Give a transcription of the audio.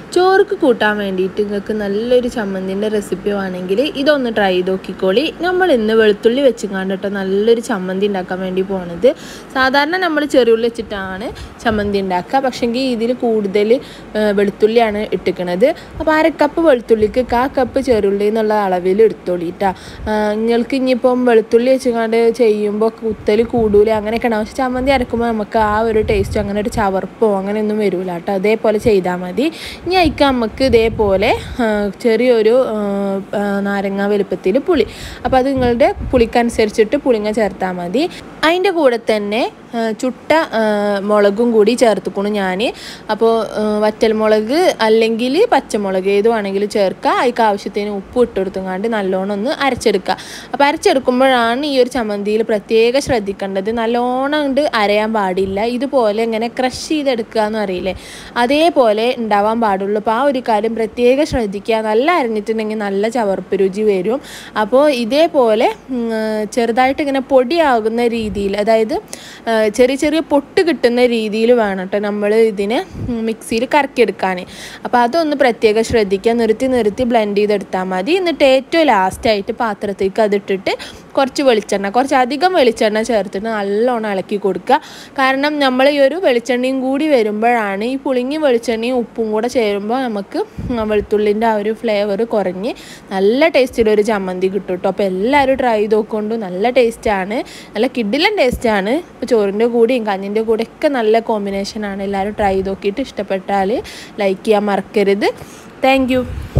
ചോർക്ക് കൂട്ടാൻ വേണ്ടിയിട്ട് നിങ്ങൾക്ക് നല്ലൊരു ചമ്മന്തിൻ്റെ റെസിപ്പി വേണമെങ്കിൽ ഇതൊന്ന് ട്രൈ ചെയ്ത് നോക്കിക്കോളി നമ്മൾ ഇന്ന് വെളുത്തുള്ളി വെച്ച് കണ്ടിട്ട് നല്ലൊരു ചമ്മന്തി ഉണ്ടാക്കാൻ വേണ്ടി പോണത് സാധാരണ നമ്മൾ ചെറിയുള്ളി വെച്ചിട്ടാണ് ചമ്മന്തി ഉണ്ടാക്കുക പക്ഷേങ്കിൽ ഇതിൽ കൂടുതൽ വെളുത്തുള്ളിയാണ് ഇട്ടിക്കണത് അപ്പോൾ അര കപ്പ് വെളുത്തുള്ളിക്ക് കാ കപ്പ് ചെറുള്ളി എന്നുള്ള അളവിൽ എടുത്തോളിട്ടാ നിങ്ങൾക്ക് ഇനിയിപ്പം വെളുത്തുള്ളി വെച്ചുകൊണ്ട് ചെയ്യുമ്പോൾ കുത്തൽ കൂടൂല അങ്ങനെയൊക്കെ ഉണ്ടാവും പക്ഷെ ചമ്മന്തി അരക്കുമ്പോൾ നമുക്ക് ആ ഒരു ടേസ്റ്റോ അങ്ങനെ ഒരു ചവർപ്പോ അങ്ങനെയൊന്നും വരില്ല കേട്ടോ അതേപോലെ ചെയ്താൽ മതി ഇനി അതിക്ക് നമുക്ക് ഇതേപോലെ ആ, ചെറിയൊരു ആ, ആ, നാരങ്ങ വലുപ്പത്തിൽ പുളി അപ്പോൾ അത് നിങ്ങളുടെ പുളിക്കനുസരിച്ചിട്ട് പുളിങ്ങ ചേർത്താൽ മതി അതിൻ്റെ കൂടെ തന്നെ ആ, ചുട്ട ആ, മുളകും കൂടി ചേർത്തുക്കണു ഞാൻ അപ്പോൾ വറ്റൽമുളക് അല്ലെങ്കിൽ പച്ചമുളക് ഏത് വേണമെങ്കിലും ചേർക്കുക അതിക്ക് ആവശ്യത്തിന് ഉപ്പ് ഇട്ട് കൊടുത്തുങ്ങാണ്ട് നല്ലോണം ഒന്ന് അരച്ചെടുക്കുക അപ്പോൾ അരച്ചെടുക്കുമ്പോഴാണ് ഈ ഒരു ചമ്മന്തിയിൽ പ്രത്യേകം ശ്രദ്ധിക്കേണ്ടത് നല്ലോണം കൊണ്ട് അരയാൻ പാടില്ല ഇതുപോലെ ഇങ്ങനെ ക്രഷ് ചെയ്തെടുക്കുക എന്ന് അറിയില്ലേ അതേപോലെ ഉണ്ടാവാൻ പാടുള്ളൂ അപ്പോൾ ആ ഒരു കാര്യം പ്രത്യേകം ശ്രദ്ധിക്കുക നല്ല അരഞ്ഞിട്ടുണ്ടെങ്കിൽ നല്ല ചവർപ്പ് രുചി വരും അപ്പോൾ ഇതേപോലെ ഉം, ചെറുതായിട്ട് ഇങ്ങനെ പൊടിയാകുന്ന രീതിയിൽ അതായത് ആ, ചെറിയ ചെറിയ പൊട്ട് കിട്ടുന്ന രീതിയിൽ വേണം കേട്ടോ നമ്മൾ ഇതിനെ മിക്സിയിൽ കറക്കിയെടുക്കാൻ അപ്പോൾ അതൊന്ന് പ്രത്യേകം ശ്രദ്ധിക്കുക നിർത്തി നിർത്തി ബ്ലെൻഡ് ചെയ്തെടുത്താൽ മതി എന്നിട്ട് ഏറ്റവും ലാസ്റ്റായിട്ട് പാത്രത്തേക്ക് അതിട്ടിട്ട് കുറച്ച് വെളിച്ചെണ്ണ കുറച്ച് അധികം വെളിച്ചെണ്ണ ചേർത്തിട്ട് നല്ലോണം ഇളക്കി കൊടുക്കുക കാരണം നമ്മൾ ഈ ഒരു വെളിച്ചെണ്ണയും കൂടി വരുമ്പോഴാണ് ഈ പുളിങ്ങി വെളിച്ചെണ്ണയും ഉപ്പും കൂടെ ചേരുമ്പോൾ നമുക്ക് വെളുത്തുള്ളിൻ്റെ ആ ഒരു ഫ്ലേവർ കുറഞ്ഞ് നല്ല ടേസ്റ്റിലൊരു ചമ്മന്തി കിട്ടും കേട്ടോ അപ്പോൾ എല്ലാവരും ട്രൈ ചെയ്ത് നോക്കൊണ്ടു നല്ല ടേസ്റ്റാണ് നല്ല കിഡിലൻ ടേസ്റ്റാണ് ഇപ്പോൾ ചോറിൻ്റെ കൂടെയും കഞ്ഞിൻ്റെ കൂടെ ഒക്കെ നല്ല കോമ്പിനേഷനാണ് എല്ലാവരും ട്രൈ ചെയ്ത് നോക്കിയിട്ട് ഇഷ്ടപ്പെട്ടാൽ ലൈക്ക് ചെയ്യാൻ മറക്കരുത് താങ്ക്